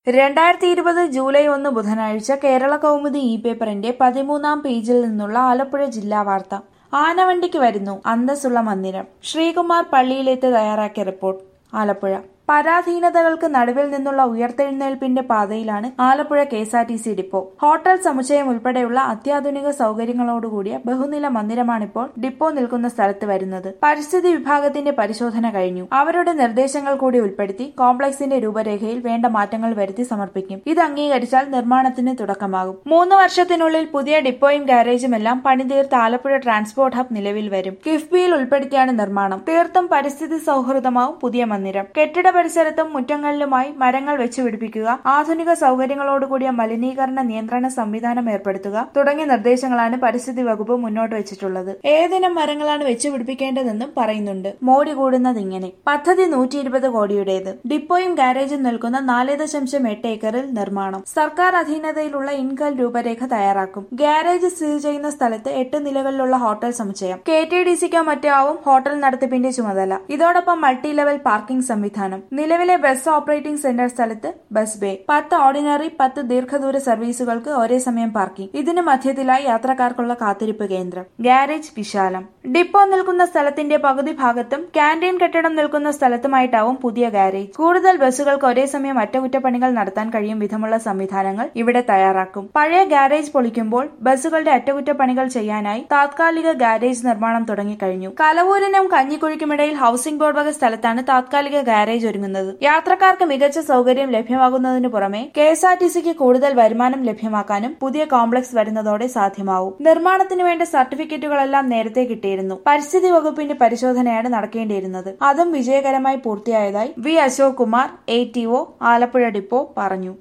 രണ്ടായിരത്തി ഇരുപത് ജൂലൈ ഒന്ന് ബുധനാഴ്ച കേരള കൗമുദി ഇ പേപ്പറിന്റെ പതിമൂന്നാം പേജിൽ നിന്നുള്ള ആലപ്പുഴ ജില്ലാ വാർത്ത ആനവണ്ടിക്ക് വരുന്നു അന്തസ്സുള്ള മന്ദിരം ശ്രീകുമാർ പള്ളിയിലെത്ത് തയ്യാറാക്കിയ റിപ്പോർട്ട് ആലപ്പുഴ പരാധീനതകൾക്ക് നടുവിൽ നിന്നുള്ള ഉയർത്തെഴുന്നേൽപ്പിന്റെ പാതയിലാണ് Alappuzha K S R T C depot hotel സമുച്ചയം ഉൾപ്പെടെയുള്ള അത്യാധുനിക സൗകര്യങ്ങളോടുകൂടിയ ബഹുനില മന്ദിരമാണിപ്പോൾ ഡിപ്പോ നിൽക്കുന്ന സ്ഥലത്ത് വരുന്നത് പരിസ്ഥിതി വിഭാഗത്തിന്റെ പരിശോധന കഴിഞ്ഞു അവരുടെ നിർദ്ദേശങ്ങൾ കൂടി ഉൾപ്പെടുത്തി കോംപ്ലക്സിന്റെ രൂപരേഖയിൽ വേണ്ട മാറ്റങ്ങൾ വരുത്തി സമർപ്പിക്കും ഇത് അംഗീകരിച്ചാൽ നിർമ്മാണത്തിന് തുടക്കമാകും മൂന്ന് വർഷത്തിനുള്ളിൽ പുതിയ ഡിപ്പോയും ഗാരേജും എല്ലാം പണിതീർത്ത് ആലപ്പുഴ ട്രാൻസ്പോർട്ട് ഹബ് നിലവിൽ വരും കിഫ്ബിയിൽ ഉൾപ്പെടുത്തിയാണ് നിർമ്മാണം തീർത്തും പരിസ്ഥിതി സൗഹൃദമാവും പുതിയ മന്ദിരം കെട്ടിട പരിസരത്തും മുറ്റങ്ങളിലുമായി മരങ്ങൾ വെച്ചുപിടിപ്പിക്കുക ആധുനിക സൗകര്യങ്ങളോടുകൂടിയ മലിനീകരണ നിയന്ത്രണ സംവിധാനം ഏർപ്പെടുത്തുക തുടങ്ങിയ നിർദ്ദേശങ്ങളാണ് പരിസ്ഥിതി വകുപ്പ് മുന്നോട്ട് വെച്ചിട്ടുള്ളത് ഏതിനം മരങ്ങളാണ് വെച്ചുപിടിപ്പിക്കേണ്ടതെന്നും പറയുന്നുണ്ട് മോടി കൂടുന്നത് ഇങ്ങനെ പദ്ധതി നൂറ്റി ഇരുപത് കോടിയുടേത് ഡിപ്പോയും ഗാരേജും നിൽക്കുന്ന നാല് ദശാംശം എട്ട് ഏക്കറിൽ നിർമ്മാണം സർക്കാർ അധീനതയിലുള്ള ഇൻകൽ രൂപരേഖ തയ്യാറാക്കും ഗാരേജ് സ്ഥിതി ചെയ്യുന്ന സ്ഥലത്ത് എട്ട് നിലകളിലുള്ള ഹോട്ടൽ സമുച്ചയം കെ ടി ഡി സിക്കോ മറ്റോ ആവും ഹോട്ടൽ നടത്തിപ്പിന്റെ ചുമതല ഇതോടൊപ്പം മൾട്ടി ലെവൽ പാർക്കിംഗ് സംവിധാനം നിലവിലെ ബസ് ഓപ്പറേറ്റിംഗ് സെന്റർ സ്ഥലത്ത് ബസ് ബേ പത്ത് ഓർഡിനറി പത്ത് ദീർഘദൂര സർവീസുകൾക്ക് ഒരേ സമയം പാർക്കിംഗ് ഇതിന് മധ്യത്തിലായി യാത്രക്കാർക്കുള്ള കാത്തിരിപ്പ് കേന്ദ്രം ഗാരേജ് വിശാലം ഡിപ്പോ നിൽക്കുന്ന സ്ഥലത്തിന്റെ പകുതി ഭാഗത്തും ക്യാന്റീൻ കെട്ടിടം നിൽക്കുന്ന സ്ഥലത്തുമായിട്ടാവും പുതിയ ഗാരേജ് കൂടുതൽ ബസ്സുകൾക്ക് ഒരേ സമയം അറ്റകുറ്റപ്പണികൾ നടത്താൻ കഴിയും വിധമുള്ള സംവിധാനങ്ങൾ ഇവിടെ തയ്യാറാക്കും പഴയ ഗാരേജ് പൊളിക്കുമ്പോൾ ബസ്സുകളുടെ അറ്റകുറ്റപ്പണികൾ ചെയ്യാനായി താത്കാലിക ഗാരേജ് നിർമ്മാണം തുടങ്ങിക്കഴിഞ്ഞു കലവൂരിനും കഞ്ഞിക്കുഴിക്കുമിടയിൽ ഹൌസിംഗ് ബോർഡ് വക സ്ഥലത്താണ് താത്കാലിക ഗാരേജ് ഒരുങ്ങുന്നത് യാത്രക്കാർക്ക് മികച്ച സൗകര്യം ലഭ്യമാകുന്നതിനു പുറമെ കെ എസ് ആർ ടി സിക്ക് കൂടുതൽ വരുമാനം ലഭ്യമാക്കാനും പുതിയ കോംപ്ലക്സ് വരുന്നതോടെ സാധ്യമാവും നിർമ്മാണത്തിന് വേണ്ട സർട്ടിഫിക്കറ്റുകളെല്ലാം നേരത്തെ കിട്ടിയിരുന്നു പരിസ്ഥിതി വകുപ്പിന്റെ പരിശോധനയാണ് നടക്കേണ്ടിയിരുന്നത് അതും വിജയകരമായി പൂർത്തിയായതായി V Ashok Kumar A T O Alappuzha depot പറഞ്ഞു